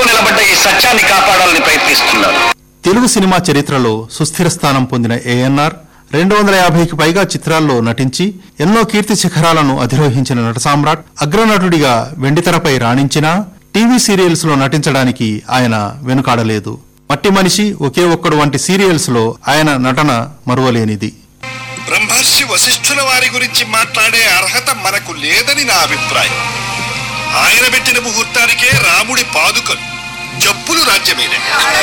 నిలబడ్డ ఈ సత్యాన్ని కాపాడాలని ప్రయత్నిస్తున్నారు తెలుగు సినిమా చరిత్రలో సుస్థిర స్థానం పొందిన ఏఎన్ఆర్ రెండు వందల యాభైకి పైగా చిత్రాల్లో నటించి ఎన్నో కీర్తి శిఖరాలను అధిరోహించిన నట సామ్రాట్ అగ్రనటుడిగా వెండితెరపై రాణించినా టీవీ సీరియల్స్ లో నటించడానికి ఆయన వెనుకాడలేదు మట్టి మనిషి ఒకే ఒక్కడు వంటి సీరియల్స్ లో ఆయన నటన మరువలేనిది బ్రహ్మర్షి వశిష్ఠుల వారి గురించి మాట్లాడే అర్హత మనకు లేదని నా అభిప్రాయం ఆయన పెట్టిన ముహూర్తానికే రాముడి పాదుకలు జప్పులు రాజ్యమేనే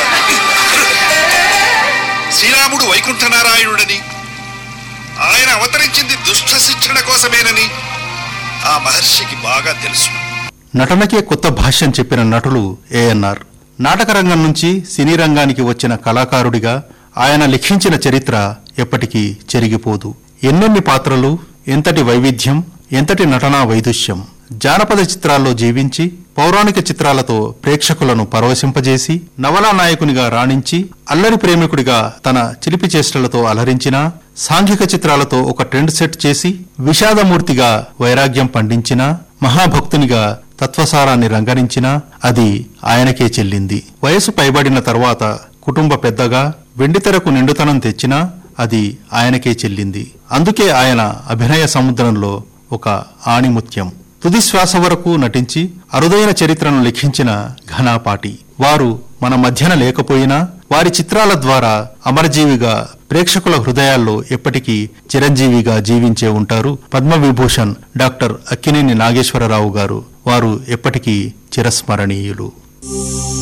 శ్రీరాముడు వైకుంఠనారాయణుడని ఆయన అవతరించింది దుష్ట శిక్షణ కోసమేనని ఆ మహర్షికి బాగా తెలుసు నటనకే కొత్త భాష్యం చెప్పిన నటులు ఏఎన్ఆర్ నాటక రంగం నుంచి సినీ రంగానికి వచ్చిన కళాకారుడిగా ఆయన లిఖించిన చరిత్ర ఎప్పటికీ చెరిగిపోదు ఎన్నెన్ని పాత్రలు ఎంతటి వైవిధ్యం ఎంతటి నటనా వైదుష్యం జానపద చిత్రాల్లో జీవించి పౌరాణిక చిత్రాలతో ప్రేక్షకులను పరవశింపజేసి నవలా నాయకునిగా రాణించి అల్లరి ప్రేమికుడిగా తన చిలిపి చేష్టలతో అలరించిన సాంఘిక చిత్రాలతో ఒక ట్రెండ్ సెట్ చేసి విషాదమూర్తిగా వైరాగ్యం పండించిన మహాభక్తునిగా తత్వసారాన్ని రంగరించినా అది ఆయనకే చెల్లింది వయసు పైబడిన తర్వాత కుటుంబ పెద్దగా వెండితెరకు నిండుతనం తెచ్చినా అది ఆయనకే చెల్లింది అందుకే ఆయన అభినయ సముద్రంలో ఒక ఆణిముత్యం తుది శ్వాస వరకు నటించి అరుదైన చరిత్రను లిఖించిన ఘనాపాటి వారు మన మధ్యన లేకపోయినా వారి చిత్రాల ద్వారా అమరజీవిగా ప్రేక్షకుల హృదయాల్లో ఎప్పటికీ చిరంజీవిగా జీవించే ఉంటారు పద్మవిభూషణ్ డాక్టర్ అక్కినేని నాగేశ్వరరావు గారు వారు ఎప్పటికీ చిరస్మరణీయులు